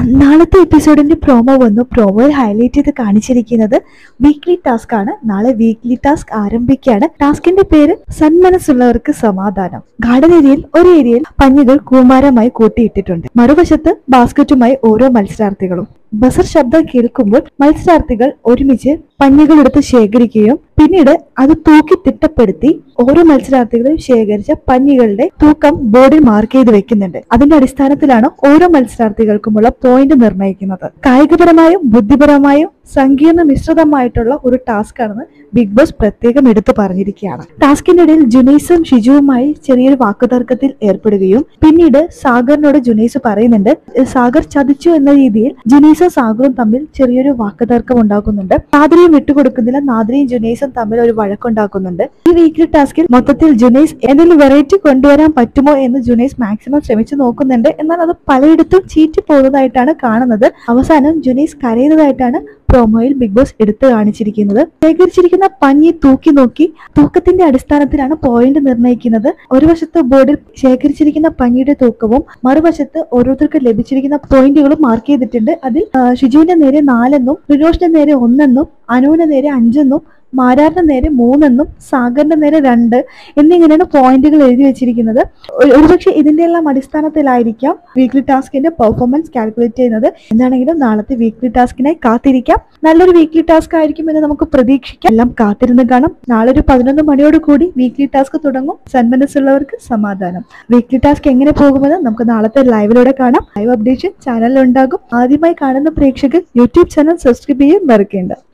നാളത്തെ എപ്പിസോഡിന്റെ പ്രോമോ വന്നു പ്രോമോയിൽ ഹൈലൈറ്റ് ചെയ്ത് കാണിച്ചിരിക്കുന്നത് വീക്ക്ലി ടാസ്ക് ആണ് നാളെ വീക്ക്ലി ടാസ്ക് ആരംഭിക്കുകയാണ് ടാസ്കിന്റെ പേര് സന്മനസ്സുള്ളവർക്ക് സമാധാനം ഗാർഡൻ ഏരിയയിൽ ഒരു ഏരിയയിൽ പഞ്ഞികൾ കൂമാരമായി കൂട്ടിയിട്ടിട്ടുണ്ട് മറുവശത്ത് ബാസ്ക്കറ്റുമായി ഓരോ മത്സരാർത്ഥികളും ബസർ ശബ്ദം കേൾക്കുമ്പോൾ മത്സരാർത്ഥികൾ ഒരുമിച്ച് പഞ്ഞികൾ എടുത്ത് ശേഖരിക്കുകയും പിന്നീട് അത് തൂക്കി തിട്ടപ്പെടുത്തി ഓരോ മത്സരാർത്ഥികളും ശേഖരിച്ച പഞ്ഞികളുടെ തൂക്കം ബോർഡിൽ മാർക്ക് ചെയ്ത് വെക്കുന്നുണ്ട് അതിന്റെ അടിസ്ഥാനത്തിലാണ് ഓരോ മത്സരാർത്ഥികൾക്കുമുള്ള പോയിന്റ് നിർണ്ണയിക്കുന്നത് കായികപരമായും ബുദ്ധിപരമായും സങ്കീർണ മിശ്രിതമായിട്ടുള്ള ഒരു ടാസ്ക് ആണെന്ന് ബിഗ് ബോസ് പ്രത്യേകം എടുത്തു പറഞ്ഞിരിക്കുകയാണ് ടാസ്കിനിടയിൽ ജുനൈസും ഷിജുവുമായി ചെറിയൊരു വാക്കുതർക്കത്തിൽ ഏർപ്പെടുകയും പിന്നീട് സാഗറിനോട് ജുനൈസ് പറയുന്നുണ്ട് സാഗർ ചതിച്ചു എന്ന രീതിയിൽ ജുനൈസും സാഗറും തമ്മിൽ ചെറിയൊരു വാക്കുതർക്കം ഉണ്ടാക്കുന്നുണ്ട് നാദ്രിയും വിട്ടുകൊടുക്കുന്നില്ല നാദ്രിയും ജുനൈസും തമ്മിൽ ഒരു വഴക്കുണ്ടാക്കുന്നുണ്ട് ഈ വീക്കിലി ടാസ്കിൽ മൊത്തത്തിൽ ജുനൈസ് എന്തെങ്കിലും വെറൈറ്റി കൊണ്ടുവരാൻ പറ്റുമോ എന്ന് ജുനൈസ് മാക്സിമം ശ്രമിച്ചു നോക്കുന്നുണ്ട് എന്നാൽ അത് പലയിടത്തും ചീറ്റി പോകുന്നതായിട്ടാണ് കാണുന്നത് അവസാനം ജുനൈസ് കരയുന്നതായിട്ടാണ് പ്രോമോയിൽ ബിഗ് ബോസ് എടുത്തു കാണിച്ചിരിക്കുന്നത് ശേഖരിച്ചിരിക്കുന്ന പഞ്ഞി തൂക്കി നോക്കി തൂക്കത്തിന്റെ അടിസ്ഥാനത്തിലാണ് പോയിന്റ് നിർണ്ണയിക്കുന്നത് ഒരു വശത്ത് ബോർഡിൽ ശേഖരിച്ചിരിക്കുന്ന പഞ്ഞിയുടെ തൂക്കവും മറുവശത്ത് ഓരോരുത്തർക്ക് ലഭിച്ചിരിക്കുന്ന പോയിന്റുകളും മാർക്ക് ചെയ്തിട്ടുണ്ട് അതിൽ ആ, ഷിജുവിന്റെ നേരെ നാലെന്നും റിനോഷിന്റെ നേരെ ഒന്നെന്നും അനുവിന്റെ നേരെ അഞ്ചെന്നും മാരാറിന്റെ നേരെ മൂന്നെന്നും സാഗറിന്റെ നേരെ രണ്ട് എന്നിങ്ങനെയാണ് പോയിന്റുകൾ എഴുതി വെച്ചിരിക്കുന്നത് ഒരു- ഒരുപക്ഷെ ഇതിന്റെ എല്ലാം അടിസ്ഥാനത്തിലായിരിക്കാം വീക്ക്ലി ടാസ്കിന്റെ പെർഫോമൻസ് കാൽക്കുലേറ്റ് ചെയ്യുന്നത് എന്താണെങ്കിലും നാളത്തെ വീക്ക്ലി ടാസ്കിനായി കാത്തിരിക്കാം നല്ലൊരു വീക്ക്ലി ടാസ്ക് ആയിരിക്കും എന്ന് നമുക്ക് പ്രതീക്ഷിക്കാം എല്ലാം കാത്തിരുന്ന് കാണാം നാളെ ഒരു പതിനൊന്ന് മണിയോട് കൂടി വീക്ക്ലി ടാസ്ക് തുടങ്ങും സന്മനസ്സുള്ളവർക്ക് സമാധാനം വീക്ക്ലി ടാസ്ക് എങ്ങനെ പോകുമെന്ന് നമുക്ക് നാളത്തെ ലൈവിലൂടെ കാണാം ലൈവ് അപ്ഡേഷൻ ചാനലിൽ ഉണ്ടാകും ആദ്യമായി കാണുന്ന പ്രേക്ഷകർ യൂട്യൂബ് ചാനൽ സബ്സ്ക്രൈബ് ചെയ്യാൻ മറക്കേണ്ട